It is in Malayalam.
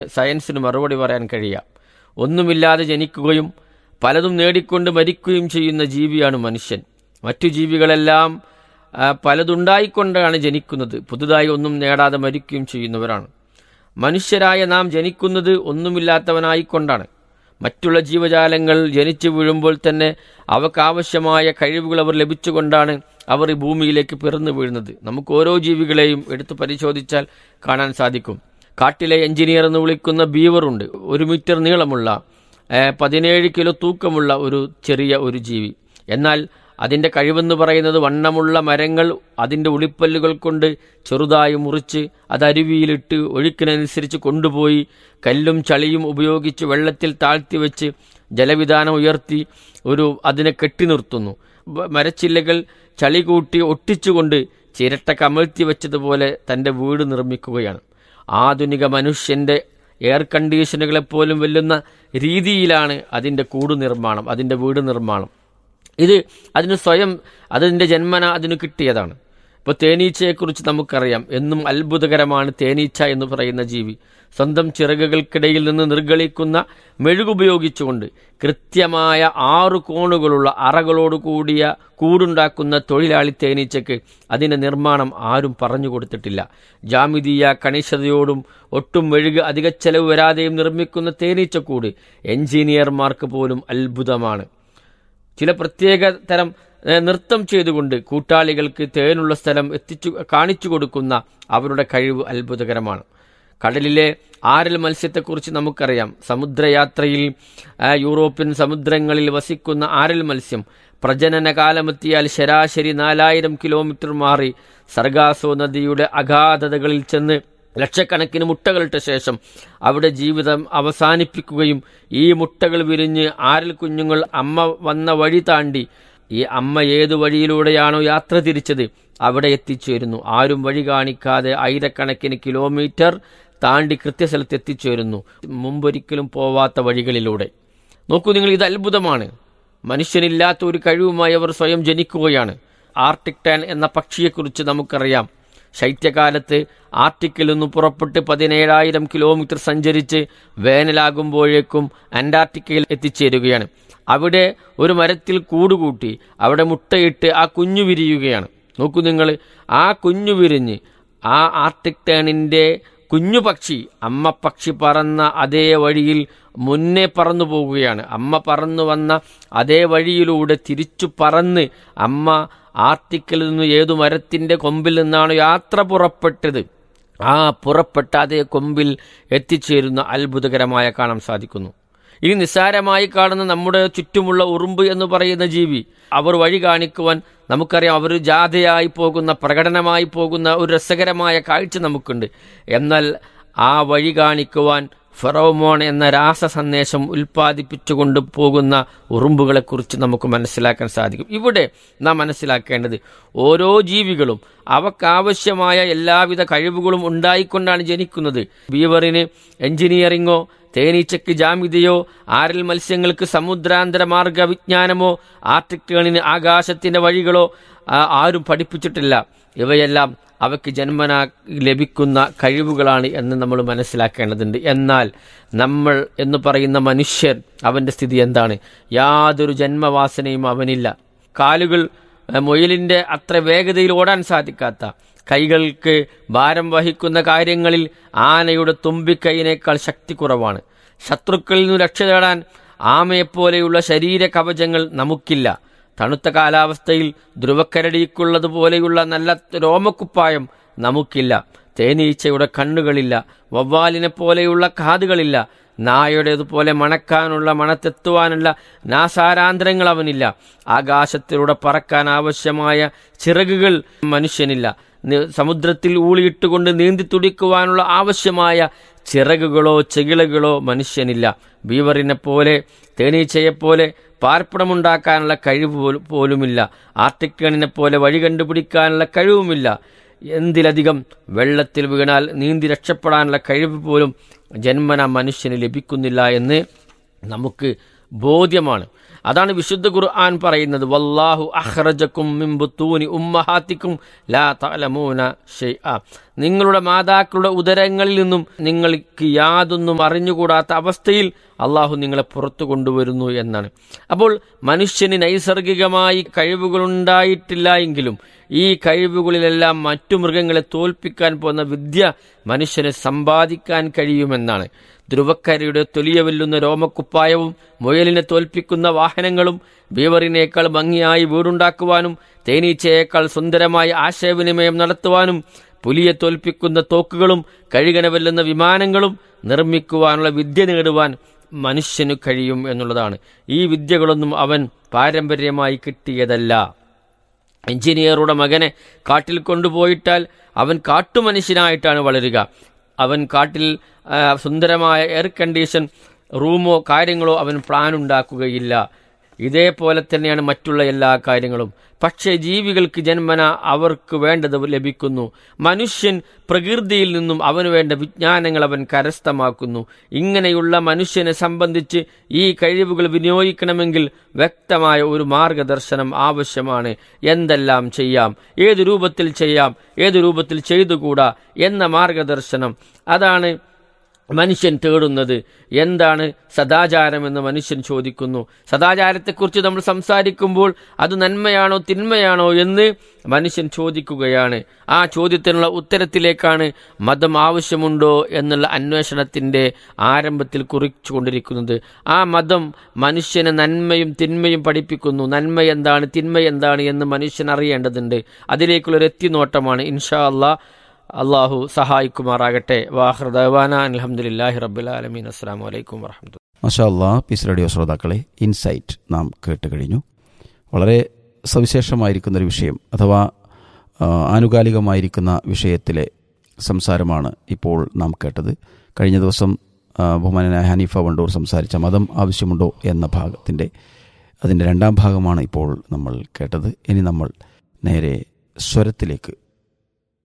സയൻസിന് മറുപടി പറയാൻ കഴിയാം ഒന്നുമില്ലാതെ ജനിക്കുകയും പലതും നേടിക്കൊണ്ട് മരിക്കുകയും ചെയ്യുന്ന ജീവിയാണ് മനുഷ്യൻ മറ്റു ജീവികളെല്ലാം ആ, പലതുണ്ടായിക്കൊണ്ടാണ് ജനിക്കുന്നത് പുതുതായി ഒന്നും നേടാതെ മരിക്കുകയും ചെയ്യുന്നവരാണ് മനുഷ്യരായ നാം ജനിക്കുന്നത് ഒന്നുമില്ലാത്തവനായിക്കൊണ്ടാണ് മറ്റുള്ള ജീവജാലങ്ങൾ ജനിച്ചു വീഴുമ്പോൾ തന്നെ അവക്കാവശ്യമായ കഴിവുകൾ അവർ ലഭിച്ചുകൊണ്ടാണ് അവർ ഈ ഭൂമിയിലേക്ക് പിറന്നു വീഴുന്നത് നമുക്ക് ഓരോ ജീവികളെയും എടുത്തു പരിശോധിച്ചാൽ കാണാൻ സാധിക്കും കാട്ടിലെ എഞ്ചിനീയർ എന്ന് വിളിക്കുന്ന ബീവറുണ്ട് ഒരു മീറ്റർ നീളമുള്ള ഏഹ്, പതിനേഴ് കിലോ തൂക്കമുള്ള ഒരു ചെറിയ ഒരു ജീവി എന്നാൽ അതിൻ്റെ കഴിവെന്ന് പറയുന്നത് വണ്ണമുള്ള മരങ്ങൾ അതിൻ്റെ ഉളിപ്പല്ലുകൾ കൊണ്ട് ചെറുതായി മുറിച്ച് അത് അരുവിയിലിട്ട് ഒഴുക്കിനനുസരിച്ച് കൊണ്ടുപോയി കല്ലും ചളിയും ഉപയോഗിച്ച് വെള്ളത്തിൽ താഴ്ത്തി വെച്ച് ജലവിധാനം ഉയർത്തി ഒരു അതിനെ കെട്ടി നിർത്തുന്നു ബ- മരച്ചില്ലകൾ ചളി കൂട്ടി ഒട്ടിച്ചുകൊണ്ട് ചിരട്ട കമഴ്ത്തി വെച്ചതുപോലെ തൻ്റെ വീട് നിർമ്മിക്കുകയാണ് ആധുനിക മനുഷ്യൻ്റെ എയർ കണ്ടീഷനുകളെപ്പോലും വെല്ലുന്ന രീതിയിലാണ് അതിൻ്റെ കൂട് നിർമ്മാണം അതിൻ്റെ വീട് നിർമ്മാണം ഇത് അതിന് സ്വയം അതിൻ്റെ ജന്മന അതിന് കിട്ടിയതാണ് ഇപ്പോൾ തേനീച്ചയെക്കുറിച്ച് നമുക്കറിയാം എന്നും അത്ഭുതകരമാണ് തേനീച്ച എന്ന് പറയുന്ന ജീവി സ്വന്തം ചിറകുകൾക്കിടയിൽ നിന്ന് നിർഗളിക്കുന്ന മെഴുകുപയോഗിച്ചുകൊണ്ട് കൃത്യമായ ആറു കോണുകളുള്ള അറകളോട് കൂടിയ കൂടുണ്ടാക്കുന്ന തൊഴിലാളി തേനീച്ചയ്ക്ക് അതിൻ്റെ നിർമ്മാണം ആരും പറഞ്ഞു കൊടുത്തിട്ടില്ല ജാമിതീയ കണിശതയോടും ഒട്ടും മെഴുക് അധിക ചെലവ് വരാതെയും നിർമ്മിക്കുന്ന തേനീച്ചക്കൂട് എഞ്ചിനീയർമാർക്ക് പോലും അത്ഭുതമാണ് ചില പ്രത്യേക തരം ഏ, നൃത്തം ചെയ്തുകൊണ്ട് കൂട്ടാളികൾക്ക് തേനുള്ള സ്ഥലം എത്തിച്ചു കാണിച്ചു കൊടുക്കുന്ന അവരുടെ കഴിവ് അത്ഭുതകരമാണ് കടലിലെ ആരൽ മത്സ്യത്തെക്കുറിച്ച് നമുക്കറിയാം സമുദ്രയാത്രയിൽ ആ, യൂറോപ്യൻ സമുദ്രങ്ങളിൽ വസിക്കുന്ന ആരൽ മത്സ്യം പ്രജനന കാലമെത്തിയാൽ ശരാശരി നാലായിരം കിലോമീറ്റർ മാറി സർഗാസോ നദിയുടെ അഗാധതകളിൽ ചെന്ന് ലക്ഷക്കണക്കിന് മുട്ടകളിട്ട ശേഷം അവിടെ ജീവിതം അവസാനിപ്പിക്കുകയും ഈ മുട്ടകൾ വിരിഞ്ഞ് ആരൽ കുഞ്ഞുങ്ങൾ അമ്മ വന്ന വഴി താണ്ടി ഈ അമ്മ ഏതു വഴിയിലൂടെയാണോ യാത്ര തിരിച്ചത് അവിടെ എത്തിച്ചേരുന്നു ആരും വഴി കാണിക്കാതെ ആയിരക്കണക്കിന് കിലോമീറ്റർ താണ്ടി കൃത്യസ്ഥലത്ത് എത്തിച്ചേരുന്നു മുമ്പൊരിക്കലും പോവാത്ത വഴികളിലൂടെ നോക്കൂ നിങ്ങൾ ഇത് അത്ഭുതമാണ് മനുഷ്യനില്ലാത്ത ഒരു കഴിവുമായി അവർ സ്വയം ജനിക്കുകയാണ് ആർട്ടിക് ടാൻ എന്ന പക്ഷിയെക്കുറിച്ച് നമുക്കറിയാം ശൈത്യകാലത്ത് ആർട്ടിക്കിൽ നിന്ന് പുറപ്പെട്ട് പതിനേഴായിരം കിലോമീറ്റർ സഞ്ചരിച്ച് വേനലാകുമ്പോഴേക്കും അന്റാർട്ടിക്കയിൽ എത്തിച്ചേരുകയാണ് അവിടെ ഒരു മരത്തിൽ കൂടുകൂട്ടി അവിടെ മുട്ടയിട്ട് ആ കുഞ്ഞു വിരിയുകയാണ് നോക്കൂ നിങ്ങൾ ആ കുഞ്ഞു വിരിഞ്ഞ് ആ ആർട്ടിക് ടേണിൻ്റെ കുഞ്ഞു പക്ഷി അമ്മ പക്ഷി പറന്ന അതേ വഴിയിൽ മുന്നേ പറന്നു പോകുകയാണ് അമ്മ പറന്നു വന്ന അതേ വഴിയിലൂടെ തിരിച്ചു പറന്ന് അമ്മ ആർട്ടിക്കിൽ നിന്ന് ഏതു മരത്തിന്റെ കൊമ്പിൽ നിന്നാണ് യാത്ര പുറപ്പെട്ടത് ആ പുറപ്പെട്ട അതേ കൊമ്പിൽ എത്തിച്ചേരുന്ന അത്ഭുതകരമായ കാണാൻ സാധിക്കുന്നു ഇനി നിസ്സാരമായി കാണുന്ന നമ്മുടെ ചുറ്റുമുള്ള ഉറുമ്പ് എന്ന് പറയുന്ന ജീവി അവർ വഴി കാണിക്കുവാൻ നമുക്കറിയാം അവർ ജാഥയായി പോകുന്ന പ്രകടനമായി പോകുന്ന ഒരു രസകരമായ കാഴ്ച നമുക്കുണ്ട് എന്നാൽ ആ വഴി കാണിക്കുവാൻ ഫെറോമോൺ എന്ന രാസ സന്ദേശം ഉൽപ്പാദിപ്പിച്ചുകൊണ്ട് പോകുന്ന ഉറുമ്പുകളെക്കുറിച്ച് നമുക്ക് മനസ്സിലാക്കാൻ സാധിക്കും ഇവിടെ നാം മനസ്സിലാക്കേണ്ടത് ഓരോ ജീവികളും അവക്കാവശ്യമായ എല്ലാവിധ കഴിവുകളും ഉണ്ടായിക്കൊണ്ടാണ് ജനിക്കുന്നത് ബീവറിന് എഞ്ചിനീയറിങ്ങോ തേനീച്ചയ്ക്ക് ജാമിതയോ ആരൽ മത്സ്യങ്ങൾക്ക് സമുദ്രാന്തര മാർഗ വിജ്ഞാനമോ ആർട്ടിക്ടേണിന് ആകാശത്തിന്റെ വഴികളോ ആ, ആരും പഠിപ്പിച്ചിട്ടില്ല ഇവയെല്ലാം അവയ്ക്ക് ജന്മന ലഭിക്കുന്ന കഴിവുകളാണ് എന്ന് നമ്മൾ മനസ്സിലാക്കേണ്ടതുണ്ട് എന്നാൽ നമ്മൾ എന്ന് പറയുന്ന മനുഷ്യർ അവന്റെ സ്ഥിതി എന്താണ് യാതൊരു ജന്മവാസനയും അവനില്ല കാലുകൾ ഏഹ്, മുയലിന്റെ അത്ര വേഗതയിൽ ഓടാൻ സാധിക്കാത്ത കൈകൾക്ക് ഭാരം വഹിക്കുന്ന കാര്യങ്ങളിൽ ആനയുടെ തുമ്പിക്കൈയിനേക്കാൾ ശക്തി കുറവാണ് ശത്രുക്കളിൽ നിന്ന് രക്ഷ നേടാൻ ആമയെപ്പോലെയുള്ള ശരീര കവചങ്ങൾ നമുക്കില്ല തണുത്ത കാലാവസ്ഥയിൽ ധ്രുവക്കരടിക്കുള്ളതുപോലെയുള്ള നല്ല രോമക്കുപ്പായം നമുക്കില്ല തേനീച്ചയുടെ കണ്ണുകളില്ല വവ്വാലിനെ പോലെയുള്ള കാതുകളില്ല നായുടേതുപോലെ മണക്കാനുള്ള മണത്തെത്തുവാനുള്ള നാസാരാന്തരങ്ങൾ അവനില്ല ആകാശത്തിലൂടെ പറക്കാൻ ആവശ്യമായ ചിറകുകൾ മനുഷ്യനില്ല നി- സമുദ്രത്തിൽ ഊളിയിട്ടുകൊണ്ട് നീന്തി തുടിക്കുവാനുള്ള ആവശ്യമായ ചിറകുകളോ ചെകിളകളോ മനുഷ്യനില്ല ബീവറിനെ പോലെ തേനീച്ചയെപ്പോലെ പാർപ്പിടമുണ്ടാക്കാനുള്ള കഴിവ് പോലും- പോലുമില്ല ആർട്ടിക്കണിനെ പോലെ വഴി കണ്ടുപിടിക്കാനുള്ള കഴിവുമില്ല എന്തിലധികം വെള്ളത്തിൽ വീണാൽ നീന്തി രക്ഷപ്പെടാനുള്ള കഴിവ് പോലും ജന്മന മനുഷ്യന് ലഭിക്കുന്നില്ല എന്ന് നമുക്ക് ബോധ്യമാണ് അതാണ് വിശുദ്ധ ഖുർആൻ പറയുന്നത് വല്ലാഹു അഹ്റജക്കും മിമ്പുത്തൂനി ഉമ്മഹാത്തിക്കും ലാ തലമൂന ഷെയ്അ നിങ്ങളുടെ മാതാക്കളുടെ ഉദരങ്ങളിൽ നിന്നും നിങ്ങൾക്ക് യാതൊന്നും അറിഞ്ഞുകൂടാത്ത അവസ്ഥയിൽ അള്ളാഹു നിങ്ങളെ പുറത്തു കൊണ്ടുവരുന്നു എന്നാണ് അപ്പോൾ മനുഷ്യന് നൈസർഗികമായി കഴിവുകളുണ്ടായിട്ടില്ല എങ്കിലും ഈ കഴിവുകളിലെല്ലാം മറ്റു മൃഗങ്ങളെ തോൽപ്പിക്കാൻ പോകുന്ന വിദ്യ മനുഷ്യന് സമ്പാദിക്കാൻ കഴിയുമെന്നാണ് ധ്രുവക്കരയുടെ തൊലിയ വെല്ലുന്ന രോമക്കുപ്പായവും മുയലിനെ തോൽപ്പിക്കുന്ന വാഹനങ്ങളും ബീവറിനേക്കാൾ ഭംഗിയായി വീടുണ്ടാക്കുവാനും തേനീച്ചയേക്കാൾ സുന്ദരമായി ആശയവിനിമയം നടത്തുവാനും പുലിയെ തോൽപ്പിക്കുന്ന തോക്കുകളും കഴുകന വെല്ലുന്ന വിമാനങ്ങളും നിർമ്മിക്കുവാനുള്ള വിദ്യ നേടുവാൻ മനുഷ്യനു കഴിയും എന്നുള്ളതാണ് ഈ വിദ്യകളൊന്നും അവൻ പാരമ്പര്യമായി കിട്ടിയതല്ല എഞ്ചിനീയറുടെ മകനെ കാട്ടിൽ കൊണ്ടുപോയിട്ടാൽ അവൻ കാട്ടുമനുഷ്യനായിട്ടാണ് വളരുക അവൻ കാട്ടിൽ ആ, സുന്ദരമായ എയർ കണ്ടീഷൻ റൂമോ കാര്യങ്ങളോ അവൻ പ്ലാൻ ഉണ്ടാക്കുകയില്ല ഇതേപോലെ തന്നെയാണ് മറ്റുള്ള എല്ലാ കാര്യങ്ങളും പക്ഷേ ജീവികൾക്ക് ജന്മന അവർക്ക് വേണ്ടത് ലഭിക്കുന്നു മനുഷ്യൻ പ്രകൃതിയിൽ നിന്നും അവന് വേണ്ട വിജ്ഞാനങ്ങൾ അവൻ കരസ്ഥമാക്കുന്നു ഇങ്ങനെയുള്ള മനുഷ്യനെ സംബന്ധിച്ച് ഈ കഴിവുകൾ വിനിയോഗിക്കണമെങ്കിൽ വ്യക്തമായ ഒരു മാർഗദർശനം ആവശ്യമാണ് എന്തെല്ലാം ചെയ്യാം ഏത് രൂപത്തിൽ ചെയ്യാം ഏത് രൂപത്തിൽ ചെയ്തുകൂടാ എന്ന മാർഗദർശനം അതാണ് മനുഷ്യൻ തേടുന്നത് എന്താണ് സദാചാരമെന്ന് മനുഷ്യൻ ചോദിക്കുന്നു സദാചാരത്തെക്കുറിച്ച് നമ്മൾ സംസാരിക്കുമ്പോൾ അത് നന്മയാണോ തിന്മയാണോ എന്ന് മനുഷ്യൻ ചോദിക്കുകയാണ് ആ ചോദ്യത്തിനുള്ള ഉത്തരത്തിലേക്കാണ് മതം ആവശ്യമുണ്ടോ എന്നുള്ള അന്വേഷണത്തിന്റെ ആരംഭത്തിൽ കുറിച്ചുകൊണ്ടിരിക്കുന്നത് ആ മതം മനുഷ്യനെ നന്മയും തിന്മയും പഠിപ്പിക്കുന്നു നന്മ എന്താണ് തിന്മ എന്താണ് എന്ന് മനുഷ്യൻ അറിയേണ്ടതുണ്ട് അതിലേക്കുള്ളൊരു എത്തിനോട്ടമാണ് ഇൻഷാ അള്ളാഹ് അള്ളാഹു സഹായിക്കുമാറാകട്ടെ വാഹൃദാന അലഹമുല്ലാഹി റബ്ബുലാലമീൻ അസ്സാം വലൈക്കും വർഹമത്തു മഷാ അല്ലാ പീസ് റേഡിയോ ശ്രോതാക്കളെ ഇൻസൈറ്റ് നാം കേട്ട് കഴിഞ്ഞു വളരെ സവിശേഷമായിരിക്കുന്ന ഒരു വിഷയം അഥവാ ആ, ആനുകാലികമായിരിക്കുന്ന വിഷയത്തിലെ സംസാരമാണ് ഇപ്പോൾ നാം കേട്ടത് കഴിഞ്ഞ ദിവസം ആ, ബഹുമാനനായ ഹനീഫ വണ്ടൂർ സംസാരിച്ച മതം ആവശ്യമുണ്ടോ എന്ന ഭാഗത്തിൻ്റെ അതിൻ്റെ രണ്ടാം ഭാഗമാണ് ഇപ്പോൾ നമ്മൾ കേട്ടത് ഇനി നമ്മൾ നേരെ സ്വരത്തിലേക്ക്